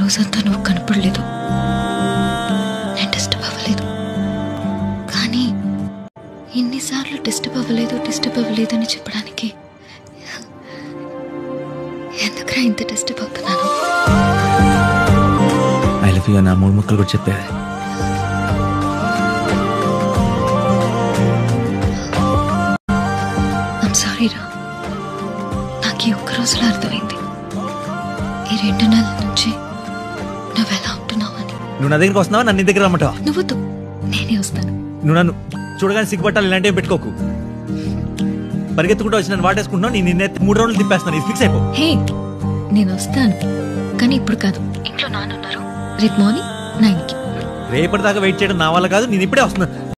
రోజంతా నువ్వు కనపడలేదు నేను డిస్టర్బ్ అవ్వలేదు కానీ ఎన్నిసార్లు డిస్టర్బ్ అవ్వలేదు డిస్టర్బ్ అవ్వలేదు అని చెప్పడానికి ఎందుకురా ఇంత డిస్టర్బ్ అవుతున్నాను ఐ లవ్ యూ నా మూడు ముక్కలు కూడా చెప్పే ఐమ్ సారీ రా నాకు ఈ ఒక్క రోజులో అర్థమైంది ఈ రెండు నెలల నుంచి నువ్వు ఎలా ఉంటున్నావు అని నువ్వు నా దగ్గరికి వస్తున్నావా నన్ను నీ దగ్గర రమ్మంటావా నువ్వు వద్దు, నేనే వస్తాను నువ్వు నన్ను చూడగానే సిగ్గుపట్టాలి ఇలాంటివి పెట్టుకోకు పరిగెత్తుకుంటూ వచ్చి నన్ను వాటేసుకుంటున్నావు నేను నిన్నే మూడు రౌండ్లు తిప్పేస్తాను ఇది ఫిక్స్ అయిపో హే నేను వస్తాను కానీ ఇప్పుడు కాదు ఇంట్లో నాన్నున్నారు రేపు మార్నింగ్ నైన్కి రేపటిదాకా వెయిట్ చేయడం నా వల్ల కాదు నేను ఇప్పుడే వస్తున్నాను